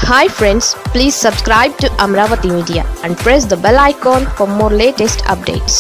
hi friends please subscribe to Amaravati media and press the bell icon for more latest updates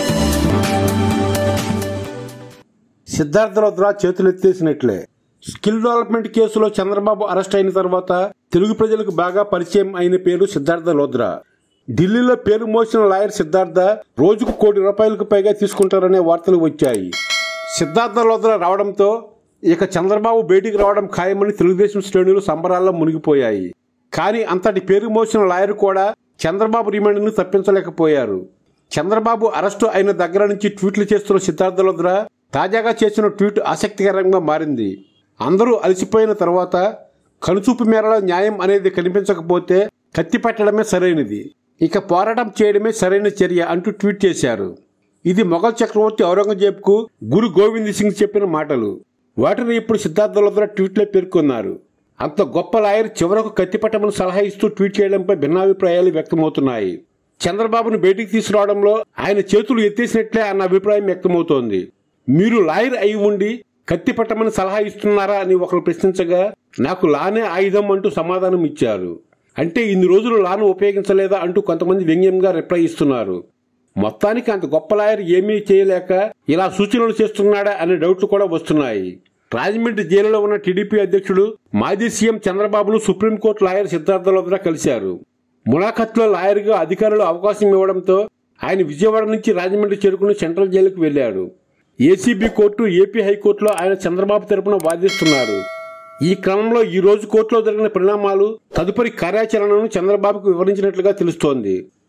Siddhartha Rudra చేతులెత్తేసినట్లే skill development కేసులో Chandrababu arrest అయిన తర్వాత తెలుగు ప్రజలకు బాగా పరిచయం అయిన పేరు సిద్ధార్థ లోద్రా ఢిల్లీలో పేరు మోసిన లాయర్ సిద్ధార్థ రోజుకు కోటి రూపాయలకు పైగా తీసుకుంటారనే వార్తలు వచ్చాయి సిద్ధార్థ లోద్రా రావడంతో ఇక చంద్రబాబు బయటికి రావడం ఖాయమని తెలుగుదేశం శ్రేణులు సంబరాల్లో మునిగిపోయాయి కానీ అంతటి పేరు మోసిన లాయర్ కూడా చంద్రబాబు రిమాండ్ను తప్పించలేకపోయారు చంద్రబాబు అరెస్టు అయిన దగ్గర నుంచి ట్వీట్లు చేస్తున్న సిద్ధార్థ లోద్రా తాజాగా చేసిన ట్వీట్ ఆసక్తికరంగా మారింది అందరూ అలసిపోయిన తర్వాత కనుచూపు మేరలో న్యాయం అనేది కనిపించకపోతే కత్తి పెట్టడమే సరైనది ఇక పోరాటం చేయడమే సరైన చర్య అంటూ ట్వీట్ చేశారు ఇది మొఘల్ చక్రవర్తి ఔరంగజేబ్కు గురు గోవింద్ సింగ్ చెప్పిన మాటలు వాటిని ఇప్పుడు సిద్ధార్థ లోద్రా ట్వీట్లో పేర్కొన్నారు అంత గొప్ప లాయర్ చివరకు కత్తిపట్టమని సలహా ఇస్తూ ట్వీట్ చేయడంపై భిన్నాభిప్రాయాలు వ్యక్తమవుతున్నాయి చంద్రబాబును బయటికి తీసుకురావడంలో ఆయన చేతులు ఎత్తేసినట్లే అన్న అభిప్రాయం వ్యక్తమవుతోంది మీరు లాయర్ అయి ఉండి కత్తి పట్టమని సలహా ఇస్తున్నారా అని ఒకరు ప్రశ్నించగా నాకు లానే ఆయుధం అంటూ సమాధానం ఇచ్చారు అంటే ఇన్ని రోజులు లాను ఉపయోగించలేదా అంటూ కొంతమంది వ్యంగ్యంగా రిప్లై ఇస్తున్నారు మొత్తానికి అంత గొప్ప లాయర్ ఏమీ చేయలేక ఇలా సూచనలు చేస్తున్నాడా అనే డౌట్లు కూడా వస్తున్నాయి రాజమండ్రి జైలులో ఉన్న టీడీపీ అధ్యక్షుడు మాజీ సీఎం చంద్రబాబును సుప్రీంకోర్టు లాయర్ సిద్ధార్థ లోద్రా కలిశారు ములాఖత్లో లాయర్గా అధికారులు అవకాశం ఇవ్వడంతో ఆయన విజయవాడ నుంచి రాజమండ్రి చేరుకుని సెంట్రల్ జైలుకు వెళ్లారు ఏసీబీ కోర్టు ఏపీ హైకోర్టులో ఆయన చంద్రబాబు తరపున వాదిస్తున్నారు ఈ క్రమంలో ఈ రోజు కోర్టులో జరిగిన పరిణామాలు తదుపరి కార్యాచరణను చంద్రబాబుకు వివరించినట్లుగా తెలుస్తోంది